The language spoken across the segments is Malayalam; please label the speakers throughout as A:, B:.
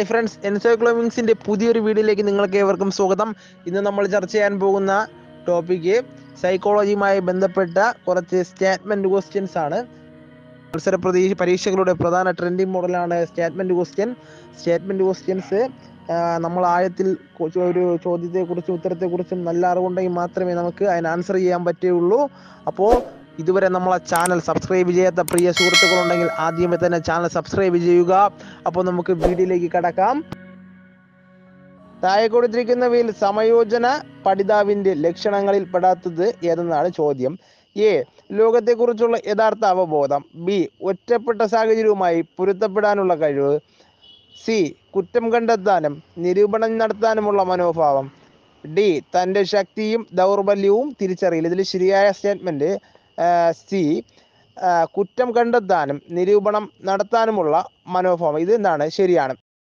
A: ഹായ് ഫ്രണ്ട്സ് എൻസൈക്ലോമിങ്സിൻ്റെ പുതിയൊരു വീഡിയോയിലേക്ക് നിങ്ങൾക്ക് ഏവർക്കും സ്വാഗതം ഇന്ന് നമ്മൾ ചർച്ച ചെയ്യാൻ പോകുന്ന ടോപ്പിക്ക് സൈക്കോളജിയുമായി ബന്ധപ്പെട്ട കുറച്ച് സ്റ്റേറ്റ്മെൻറ്റ് ക്വസ്റ്റ്യൻസ് ആണ് മത്സര പ്രതീക്ഷ പരീക്ഷകളുടെ പ്രധാന ട്രെൻഡിങ് മോഡലാണ് സ്റ്റേറ്റ്മെൻറ്റ് ക്വസ്റ്റ്യൻ സ്റ്റേറ്റ്മെൻറ്റ് ക്വസ്റ്റ്യൻസ് നമ്മൾ ആഴത്തിൽ കൊ- ഒരു ചോദ്യത്തെക്കുറിച്ചും ഉത്തരത്തെക്കുറിച്ചും നല്ല അറിവുണ്ടെങ്കിൽ മാത്രമേ നമുക്ക് അതിന് ആൻസർ ചെയ്യാൻ പറ്റുകയുള്ളൂ അപ്പോൾ ഇതുവരെ നമ്മളെ ചാനൽ സബ്സ്ക്രൈബ് ചെയ്യാത്ത പ്രിയ സുഹൃത്തുക്കളുണ്ടെങ്കിൽ ആദ്യമേ തന്നെ ചാനൽ സബ്സ്ക്രൈബ് ചെയ്യുക അപ്പോൾ നമുക്ക് വീഡിയോയിലേക്ക് കടക്കാം താഴെ കൊടുത്തിരിക്കുന്നവയിൽ സമയോജന പഠിതാവിന്റെ ലക്ഷണങ്ങളിൽ പെടാത്തത് ഏതെന്നാണ് ചോദ്യം എ ലോകത്തെക്കുറിച്ചുള്ള യഥാർത്ഥ അവബോധം ബി ഒറ്റപ്പെട്ട സാഹചര്യവുമായി പൊരുത്തപ്പെടാനുള്ള കഴിവ് സി കുറ്റം കണ്ടെത്താനും നിരൂപണം നടത്താനുമുള്ള മനോഭാവം ഡി തൻ്റെ ശക്തിയും ദൗർബല്യവും തിരിച്ചറിയൽ ഇതിൽ ശരിയായ സ്റ്റേറ്റ്മെന്റ് സി കുറ്റം കണ്ടെത്താനും നിരൂപണം നടത്താനുമുള്ള മനോഭാവം ഇത് എന്താണ് ശരിയാണ്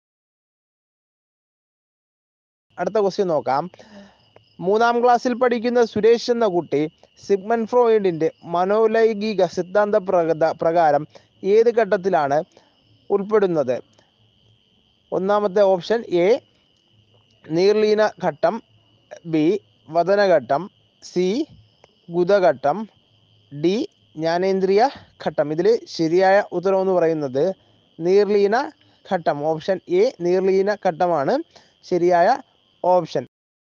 A: അടുത്ത ക്വസ്റ്റ്യൻ നോക്കാം മൂന്നാം ക്ലാസ്സിൽ പഠിക്കുന്ന സുരേഷ് എന്ന കുട്ടി സിഗ്മൻ ഫ്രോയിഡിന്റെ മനോലൈംഗിക സിദ്ധാന്ത പ്രക- പ്രകാരം ഏത് ഘട്ടത്തിലാണ് ഉൾപ്പെടുന്നത് ഒന്നാമത്തെ ഓപ്ഷൻ എ നീർലീന ഘട്ടം ബി വദനഘട്ടം സി ഗുദഘട്ടം ഡി ജ്ഞാനേന്ദ്രിയ ഘട്ടം ഇതിൽ ശരിയായ ഉത്തരം എന്ന് പറയുന്നത് നീർലീന ഘട്ടം ഓപ്ഷൻ എ നീർലീന ഘട്ടമാണ് ശരിയായ ഓപ്ഷൻ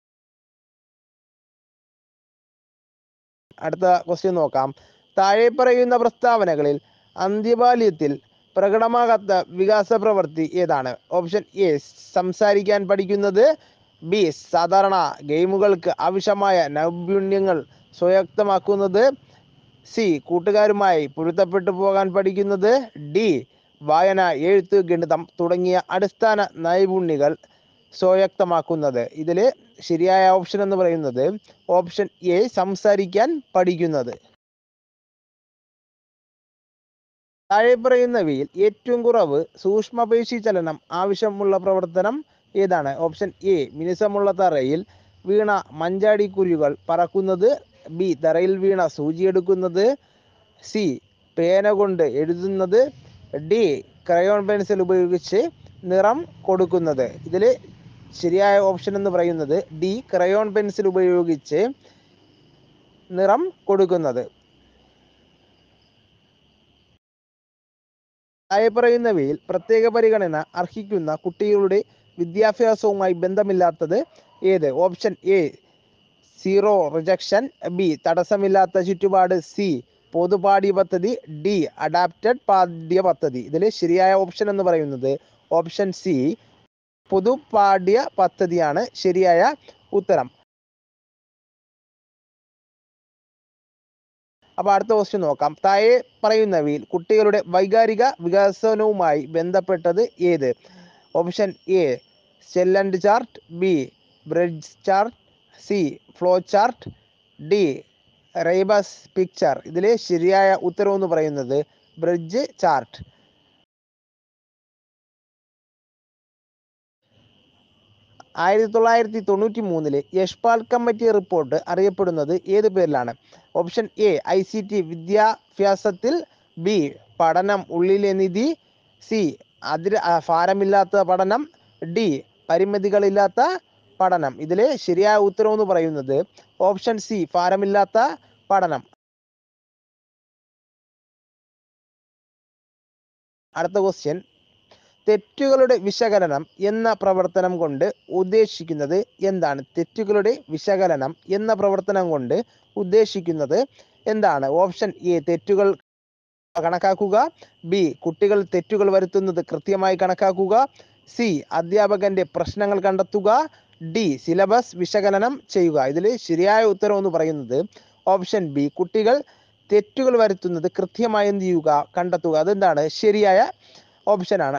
A: അടുത്ത ക്വസ്റ്റ്യൻ നോക്കാം താഴെ പറയുന്ന പ്രസ്താവനകളിൽ അന്ത്യബാല്യത്തിൽ പ്രകടമാകാത്ത വികാസ പ്രവൃത്തി ഏതാണ് ഓപ്ഷൻ എ സംസാരിക്കാൻ പഠിക്കുന്നത് ബി സാധാരണ ഗെയിമുകൾക്ക് ആവശ്യമായ നൈപുണ്യങ്ങൾ സ്വയക്തമാക്കുന്നത് സി കൂട്ടുകാരുമായി പൊരുത്തപ്പെട്ടു പോകാൻ പഠിക്കുന്നത് ഡി വായന എഴുത്ത് ഗണിതം തുടങ്ങിയ അടിസ്ഥാന നൈപുണ്യങ്ങൾ സ്വായക്തമാക്കുന്നത് ഇതിൽ ശരിയായ ഓപ്ഷൻ എന്ന് പറയുന്നത് ഓപ്ഷൻ എ സംസാരിക്കാൻ പഠിക്കുന്നത് താഴെ പറയുന്നവയിൽ ഏറ്റവും കുറവ് സൂക്ഷ്മപേശി ചലനം ആവശ്യമുള്ള പ്രവർത്തനം ഏതാണ് ഓപ്ഷൻ എ മിനുസമുള്ള തറയിൽ വീണ മഞ്ചാടി കുരുകൾ പറക്കുന്നത് ബി തറയിൽ വീണ സൂചിയെടുക്കുന്നത് സി പേന കൊണ്ട് എഴുതുന്നത് ഡി ക്രയോൺ പെൻസിൽ ഉപയോഗിച്ച് നിറം കൊടുക്കുന്നത് ഇതിൽ ശരിയായ ഓപ്ഷൻ എന്ന് പറയുന്നത് ഡി ക്രയോൺ പെൻസിൽ ഉപയോഗിച്ച് നിറം കൊടുക്കുന്നത് താഴെ പറയുന്നവയിൽ പ്രത്യേക പരിഗണന അർഹിക്കുന്ന കുട്ടികളുടെ വിദ്യാഭ്യാസവുമായി ബന്ധമില്ലാത്തത് ഏത് option A zero rejection B തടസ്സമില്ലാത്ത ചുറ്റുപാട് സി പൊതുപാഠ്യ പദ്ധതി ഡി അഡാപ്റ്റഡ് പാഠ്യ പദ്ധതി ഇതിൽ ശരിയായ ഓപ്ഷൻ എന്ന് പറയുന്നത് ഓപ്ഷൻ സി പൊതുപാഠ്യ പദ്ധതിയാണ് ശരിയായ ഉത്തരം അപ്പൊ അടുത്ത ക്വസ്റ്റ്യൻ നോക്കാം താഴെ പറയുന്നവയിൽ കുട്ടികളുടെ വൈകാരിക വികസനവുമായി ബന്ധപ്പെട്ടത് ഏത് ഓപ്ഷൻ എ സെല്ലൻഡ് chart B bridge chart C flow chart D rebus picture ഇതിൽ ശരിയായ ഉത്തരം എന്ന് പറയുന്നത് ബ്രിഡ്ജ് ചാർട്ട് ആയിരത്തി തൊള്ളായിരത്തി തൊണ്ണൂറ്റി മൂന്നിലെ യശ്പാൽ കമ്മിറ്റി റിപ്പോർട്ട് അറിയപ്പെടുന്നത് ഏത് പേരിലാണ് option A I C T വിദ്യാഭ്യാസത്തിൽ ബി പഠനം ഉള്ളിലെ നിധി സി അതിര് ആ, ഭാരമില്ലാത്ത പഠനം ഡി പരിമിതികളില്ലാത്ത പഠനം ഇതിൽ ശരിയായ ഉത്തരം എന്ന് പറയുന്നത് ഓപ്ഷൻ സി ഭാരമില്ലാത്ത പഠനം അടുത്ത ക്വസ്റ്റ്യൻ തെറ്റുകളുടെ വിശകലനം എന്ന പ്രവർത്തനം കൊണ്ട് ഉദ്ദേശിക്കുന്നത് എന്താണ് തെറ്റുകളുടെ വിശകലനം എന്ന പ്രവർത്തനം കൊണ്ട് ഉദ്ദേശിക്കുന്നത് എന്താണ് ഓപ്ഷൻ എ തെറ്റുകൾ കണക്കാക്കുക ബി കുട്ടികൾ തെറ്റുകൾ വരുത്തുന്നത് കൃത്യമായി കണക്കാക്കുക സി അധ്യാപകന്റെ പ്രശ്നങ്ങൾ കണ്ടെത്തുക ഡി സിലബസ് വിശകലനം ചെയ്യുക ഇതിൽ ശരിയായ ഉത്തരം എന്ന് പറയുന്നത് ഓപ്ഷൻ ബി കുട്ടികൾ തെറ്റുകൾ വരുത്തുന്നത് കൃത്യമായി എന്ത് ചെയ്യുക കണ്ടെത്തുക അതെന്താണ് ശരിയായ ഓപ്ഷനാണ്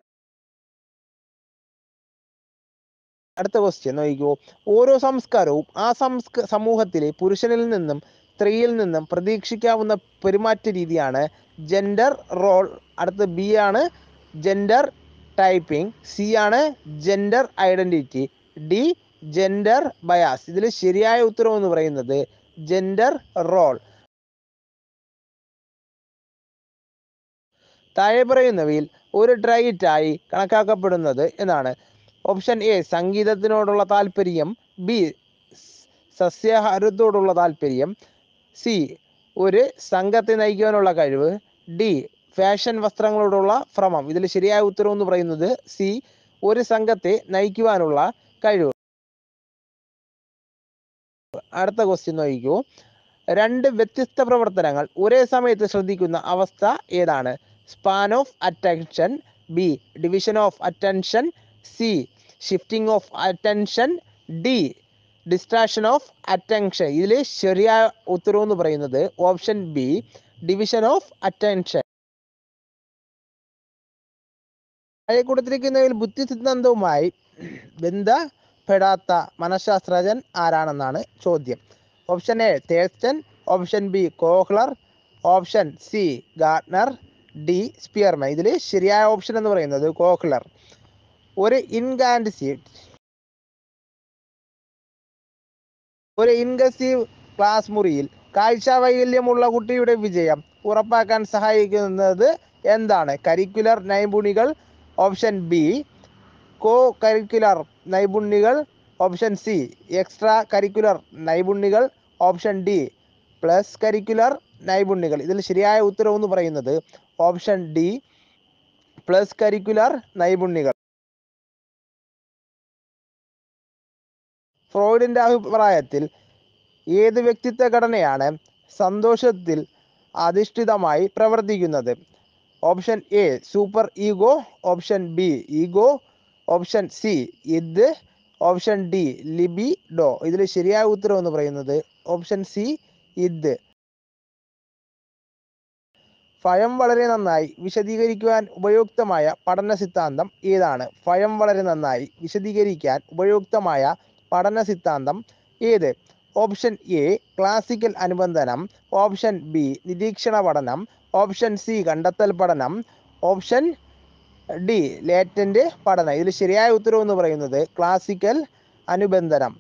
A: അടുത്ത ക്വസ്റ്റ്യൻ നോക്കിക്കോ ഓരോ സംസ്കാരവും ആ സംസ്ക സമൂഹത്തിലെ പുരുഷനിൽ നിന്നും സ്ത്രീയിൽ നിന്നും പ്രതീക്ഷിക്കാവുന്ന പെരുമാറ്റ രീതിയാണ് ജെൻഡർ റോൾ അടുത്ത ബി ആണ് ജെൻഡർ ടൈപ്പിംഗ് സി ആണ് gender identity D gender bias ഇതിൽ ശരിയായ ഉത്തരം എന്ന് പറയുന്നത് ജെൻഡർ റോൾ താഴെ പറയുന്നവയിൽ ഒരു ട്രൈറ്റായി കണക്കാക്കപ്പെടുന്നത് എന്നാണ് ഓപ്ഷൻ എ സംഗീതത്തിനോടുള്ള താല്പര്യം ബി സസ്യാഹാരത്തോടുള്ള താല്പര്യം സി ഒരു സംഘത്തെ നയിക്കുവാനുള്ള കഴിവ് ഡി ഫാഷൻ വസ്ത്രങ്ങളോടുള്ള ഭ്രമം ഇതിൽ ശരിയായ ഉത്തരം എന്ന് പറയുന്നത് സി ഒരു സംഘത്തെ നയിക്കുവാനുള്ള കഴിവ് അടുത്ത ക്വസ്റ്റ്യൻ നോക്കിക്കൂ രണ്ട് വ്യത്യസ്ത പ്രവർത്തനങ്ങൾ ഒരേ സമയത്ത് ശ്രദ്ധിക്കുന്ന അവസ്ഥ ഏതാണ് span of attention B division of attention C shifting of attention D distraction of attention ഇതിൽ ശരിയായ ഉത്തരം എന്ന് പറയുന്നത് option B division of attention താഴെ കൊടുത്തിരിക്കുന്നതിൽ ബുദ്ധി സിദ്ധാന്തവുമായി ബന്ധപ്പെടാത്ത മനഃശാസ്ത്രജ്ഞൻ ആരാണെന്നാണ് ചോദ്യം option A Thurstone option B Kohler option C Gardner D Spearman ഇതിൽ ശരിയായ ഓപ്ഷൻ എന്ന് പറയുന്നത് കോഹ്ലർ ഒരു ഇൻകാൻഡിസീവ് ഒരു ഇൻകസീവ് ക്ലാസ് മുറിയിൽ കാഴ്ച വൈകല്യമുള്ള കുട്ടിയുടെ വിജയം ഉറപ്പാക്കാൻ സഹായിക്കുന്നത് എന്താണ് കരിക്കുലർ നൈപുണികൾ ഓപ്ഷൻ ബി കോ കരിക്കുലർ നൈപുണ്യങ്ങൾ ഓപ്ഷൻ സി എക്സ്ട്രാ കരിക്കുലർ നൈപുണ്യങ്ങൾ ഓപ്ഷൻ ഡി പ്ലസ് കരിക്കുലർ നൈപുണ്യങ്ങൾ ഇതിൽ ശരിയായ ഉത്തരം എന്ന് പറയുന്നത് ഓപ്ഷൻ ഡി പ്ലസ് കരിക്കുലർ നൈപുണ്യങ്ങൾ ഫ്രോയിഡിന്റെ അഭിപ്രായത്തിൽ ഏത് വ്യക്തിത്വ ഘടനയാണ് സന്തോഷത്തിൽ അധിഷ്ഠിതമായി പ്രവർത്തിക്കുന്നത് option A super ego option B ego option C id option D libido ഇതിൽ ശരിയായ ഉത്തരം എന്ന് പറയുന്നത് ഓപ്ഷൻ സി ഇത് ഭയം വളരെ നന്നായി വിശദീകരിക്കുവാൻ ഉപയുക്തമായ പഠന സിദ്ധാന്തം ഏതാണ് ഭയം വളരെ നന്നായി വിശദീകരിക്കാൻ ഉപയുക്തമായ പഠന സിദ്ധാന്തം ഏത് ഓപ്ഷൻ എ ക്ലാസിക്കൽ അനുബന്ധനം ഓപ്ഷൻ ബി നിരീക്ഷണ പഠനം ഓപ്ഷൻ സി കണ്ടെത്തൽ പഠനം ഓപ്ഷൻ ഡി ലേറ്റന്റ് പഠനം ഇതിൽ ശരിയായ ഉത്തരം എന്ന് പറയുന്നത് ക്ലാസിക്കൽ അനുബന്ധനം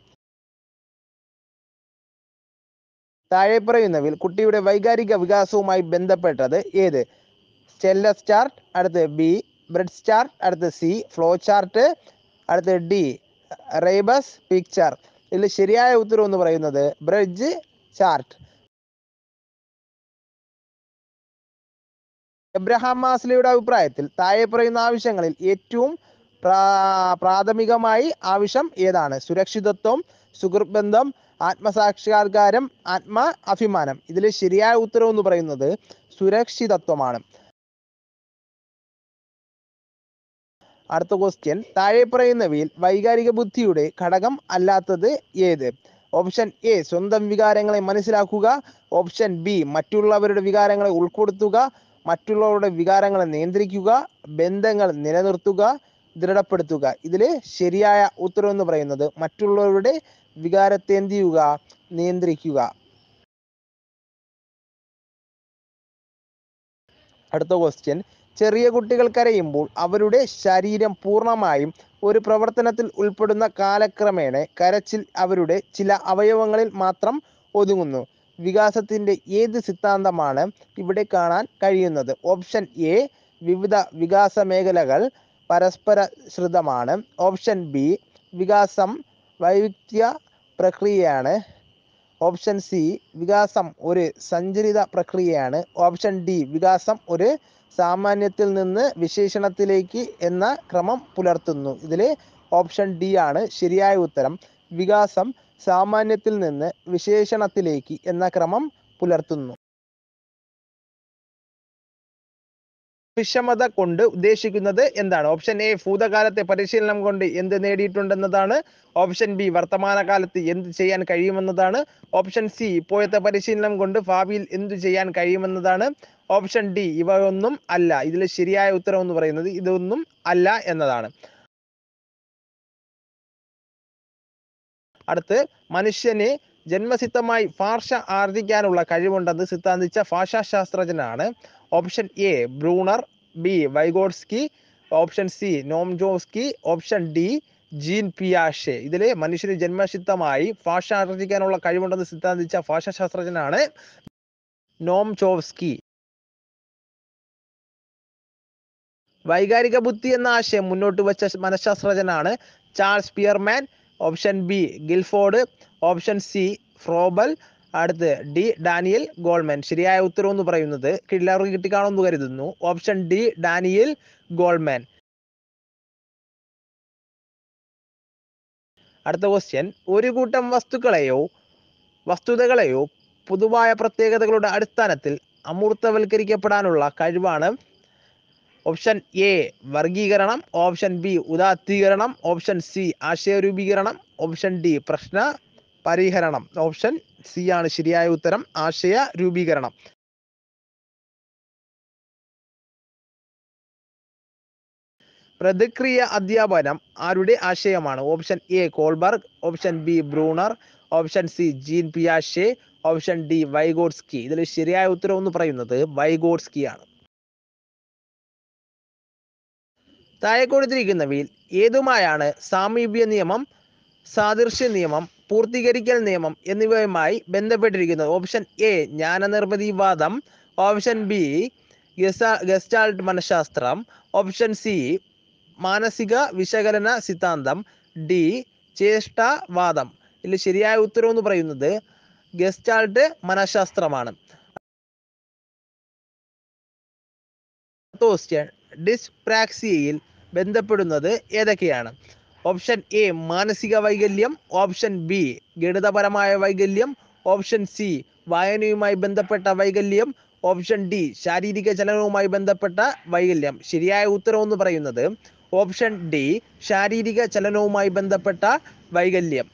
A: താഴെ പറയുന്നവയിൽ കുട്ടിയുടെ വൈകാരിക വികാസവുമായി ബന്ധപ്പെട്ടത് ഏത് സ്റ്റെല്ലസ് ചാർട്ട് അടുത്ത് ബി ബ്രെഡ് ചാർട്ട് അടുത്ത് സി ഫ്ലോ ചാർട്ട് അടുത്ത് ഡി റേബസ് പിക്ചർ ഇതിൽ ശരിയായ ഉത്തരം എന്ന് പറയുന്നത് ബ്രിഡ്ജ് ചാർട്ട് എബ്രഹാം മാസ്ലിയുടെ അഭിപ്രായത്തിൽ താഴെ പറയുന്ന ആവശ്യങ്ങളിൽ ഏറ്റവും പ്രാ- പ്രാഥമികമായി ആവശ്യം ഏതാണ് സുരക്ഷിതത്വം സുഹൃത്ബന്ധം ആത്മസാക്ഷാത്കാരം ആത്മ അഭിമാനം ഇതിൽ ശരിയായ ഉത്തരം എന്ന് പറയുന്നത് സുരക്ഷിതത്വമാണ് അടുത്ത ക്വസ്റ്റ്യൻ താഴെ പറയുന്നവയിൽ വൈകാരിക ബുദ്ധിയുടെ ഘടകം അല്ലാത്തത് ഏത് ഓപ്ഷൻ എ സ്വന്തം വികാരങ്ങളെ മനസ്സിലാക്കുക ഓപ്ഷൻ ബി മറ്റുള്ളവരുടെ വികാരങ്ങളെ ഉൾപ്പെടുത്തുക മറ്റുള്ളവരുടെ വികാരങ്ങളെ നിയന്ത്രിക്കുക ബന്ധങ്ങൾ നിലനിർത്തുക ദൃഢപ്പെടുത്തുക ഇതിൽ ശരിയായ ഉത്തരം എന്ന് പറയുന്നത് മറ്റുള്ളവരുടെ വികാരത്തെ എന്ത് ചെയ്യുക നിയന്ത്രിക്കുക അടുത്ത ക്വസ്റ്റ്യൻ ചെറിയ കുട്ടികൾ കരയുമ്പോൾ അവരുടെ ശരീരം പൂർണ്ണമായും ഒരു പ്രവർത്തനത്തിൽ ഉൾപ്പെടുന്ന കാലക്രമേണ കരച്ചിൽ അവരുടെ ചില അവയവങ്ങളിൽ മാത്രം ഒതുങ്ങുന്നു വികാസത്തിന്റെ ഏത് സിദ്ധാന്തമാണ് ഇവിടെ കാണാൻ കഴിയുന്നത് ഓപ്ഷൻ എ വിവിധ വികാസ മേഖലകൾ പരസ്പര ശ്രിതമാണ് ഓപ്ഷൻ ബി വികാസം വൈവിധ്യ പ്രക്രിയയാണ് ഓപ്ഷൻ സി വികാസം ഒരു സഞ്ചരിത പ്രക്രിയയാണ് ഓപ്ഷൻ ഡി വികാസം ഒരു സാമാന്യത്തിൽ നിന്ന് വിശേഷണത്തിലേക്ക് എന്ന ക്രമം പുലർത്തുന്നു ഇതിൽ ഓപ്ഷൻ ഡി ആണ് ശരിയായ ഉത്തരം വികാസം സാമാന്യത്തിൽ നിന്ന് വിശേഷണത്തിലേക്ക് എന്ന ക്രമം പുലർത്തുന്നു വിഷമത കൊണ്ട് ഉദ്ദേശിക്കുന്നത് എന്താണ് ഓപ്ഷൻ എ ഭൂതകാലത്തെ പരിശീലനം കൊണ്ട് എന്ത് നേടിയിട്ടുണ്ടെന്നതാണ് ഓപ്ഷൻ ബി വർത്തമാനകാലത്ത് എന്ത് ചെയ്യാൻ കഴിയുമെന്നതാണ് ഓപ്ഷൻ സി ഇപ്പോഴത്തെ പരിശീലനം കൊണ്ട് ഭാവിയിൽ എന്തു ചെയ്യാൻ കഴിയുമെന്നതാണ് ഓപ്ഷൻ ഡി ഇവ ഒന്നും അല്ല ഇതിൽ ശരിയായ ഉത്തരം എന്ന് പറയുന്നത് ഇതൊന്നും അല്ല എന്നതാണ് അടുത്ത് മനുഷ്യന് ജന്മസിദ്ധമായി ഭാഷ ആർജിക്കാനുള്ള കഴിവുണ്ടെന്ന് സിദ്ധാന്തിച്ച ഭാഷാശാസ്ത്രജ്ഞനാണ് option A Bruner B Vygotsky option C Noam Chomsky option D Jean പിയാഷെ ഇതിൽ മനുഷ്യന് ജന്മസിദ്ധമായി ഭാഷ ആർജിക്കാനുള്ള കഴിവുണ്ടെന്ന് സിദ്ധാന്തിച്ച ഭാഷാശാസ്ത്രജ്ഞനാണ് നോം ചോവ്സ്കി വൈകാരിക ബുദ്ധി എന്ന ആശയം മുന്നോട്ട് വെച്ച മനഃശാസ്ത്രജ്ഞനാണ് Charles Spearman option B Guilford option C Froebel അടുത്ത് ഡി ഡാനിയൽ ഗോൾമാൻ ശരിയായ ഉത്തരം എന്ന് പറയുന്നത് എല്ലാവർക്കും കിട്ടിക്കാണുമെന്ന് കരുതുന്നു ഓപ്ഷൻ ഡി ഡാനിയൽ ഗോൾമാൻ അടുത്ത ക്വസ്റ്റ്യൻ ഒരു കൂട്ടം വസ്തുക്കളെയോ വസ്തുതകളെയോ പൊതുവായ പ്രത്യേകതകളുടെ അടിസ്ഥാനത്തിൽ അമൂർത്തവൽക്കരിക്കപ്പെടാനുള്ള കഴിവാണ് ഓപ്ഷൻ എ വർഗീകരണം ഓപ്ഷൻ ബി ഉദാത്തീകരണം ഓപ്ഷൻ സി ആശയരൂപീകരണം ഓപ്ഷൻ ഡി പ്രശ്ന പരിഹരണം ഓപ്ഷൻ സി ആണ് ശരിയായ ഉത്തരം ആശയ രൂപീകരണം പ്രതിക്രിയ അധ്യാപനം ആരുടെ ആശയമാണ് option A Kohlberg option B Bruner option C Jean പിയാഷെ ഓപ്ഷൻ ഡി വൈഗോഡ്സ്കി ഇതിൽ ശരിയായ ഉത്തരം എന്ന് പറയുന്നത് വൈഗോഡ്സ്കി ആണ് താഴെ കൊടുത്തിരിക്കുന്നവയിൽ ഏതുമായാണ് സാമീപ്യ നിയമം സാദൃശ്യ നിയമം പൂർത്തീകരിക്കൽ നിയമം എന്നിവയുമായി ബന്ധപ്പെട്ടിരിക്കുന്നത് ഓപ്ഷൻ എ ജ്ഞാനനിർമ്മിതിവാദം ഓപ്ഷൻ ബി ഗസ്റ്റാൾട്ട് മനഃശാസ്ത്രം ഓപ്ഷൻ സി മാനസിക വിശകലന സിദ്ധാന്തം ഡി ചേഷ്ടാവാദം ഇതിൽ ശരിയായ ഉത്തരം എന്ന് പറയുന്നത് ഗസ്റ്റാൾട്ട് മനഃശാസ്ത്രമാണ് ക്വസ്റ്റ്യൻ ഡിസ്പ്രാക്സിയയിൽ ബന്ധപ്പെടുന്നത് ഏതൊക്കെയാണ് ഓപ്ഷൻ എ മാനസിക വൈകല്യം ഓപ്ഷൻ ബി ഗണിതപരമായ വൈകല്യം ഓപ്ഷൻ സി വായനയുമായി ബന്ധപ്പെട്ട വൈകല്യം ഓപ്ഷൻ ഡി ശാരീരിക ചലനവുമായി ബന്ധപ്പെട്ട വൈകല്യം ശരിയായ ഉത്തരം എന്ന് പറയുന്നത് ഓപ്ഷൻ ഡി ശാരീരിക ചലനവുമായി ബന്ധപ്പെട്ട വൈകല്യം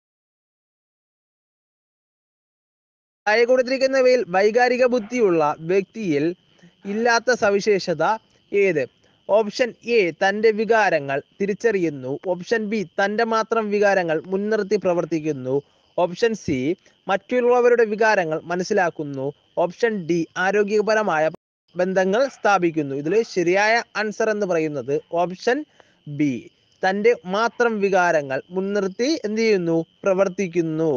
A: താഴെ കൊടുത്തിരിക്കുന്നവയിൽ വൈകാരിക ബുദ്ധിയുള്ള വ്യക്തിയിൽ ഇല്ലാത്ത സവിശേഷത ഏത് ഓപ്ഷൻ എ തൻ്റെ വികാരങ്ങൾ തിരിച്ചറിയുന്നു ഓപ്ഷൻ ബി തൻ്റെ മാത്രം വികാരങ്ങൾ മുൻനിർത്തി പ്രവർത്തിക്കുന്നു ഓപ്ഷൻ സി മറ്റുള്ളവരുടെ വികാരങ്ങൾ മനസ്സിലാക്കുന്നു ഓപ്ഷൻ ഡി ആരോഗ്യപരമായ ബന്ധങ്ങൾ സ്ഥാപിക്കുന്നു ഇതിൽ ശരിയായ ആൻസർ എന്ന് പറയുന്നത് ഓപ്ഷൻ ബി തൻ്റെ മാത്രം വികാരങ്ങൾ മുൻനിർത്തി എന്ത് ചെയ്യുന്നു പ്രവർത്തിക്കുന്നു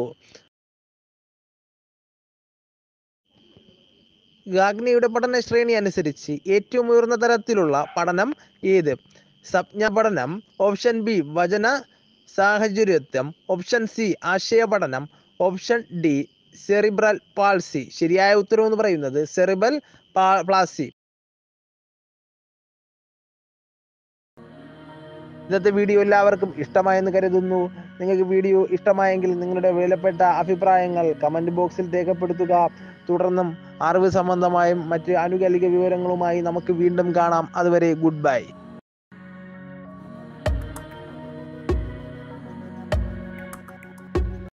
A: ഗാഗ്നിയുടെ പഠന ശ്രേണി അനുസരിച്ച് ഏറ്റവും ഉയർന്ന തരത്തിലുള്ള പഠനം ഏത് സംജ്ഞ പഠനം ഓപ്ഷൻ ബി വചന സാഹചര്യത്വം ഓപ്ഷൻ സി ആശയ പഠനം ഓപ്ഷൻ ഡി സെറിബ്രൽ പാൾസി ശരിയായ ഉത്തരം എന്ന് പറയുന്നത് സെറിബൽ പ്ലാസി ഇന്നത്തെ വീഡിയോ എല്ലാവർക്കും ഇഷ്ടമായെന്ന് കരുതുന്നു നിങ്ങൾക്ക് വീഡിയോ ഇഷ്ടമായെങ്കിൽ നിങ്ങളുടെ വിലപ്പെട്ട അഭിപ്രായങ്ങൾ കമന്റ് ബോക്സിൽ രേഖപ്പെടുത്തുക തുടർന്നും അറിവ് സംബന്ധമായും മറ്റ് ആനുകാലിക വിവരങ്ങളുമായി നമുക്ക് വീണ്ടും കാണാം അതുവരെ ഗുഡ് ബൈ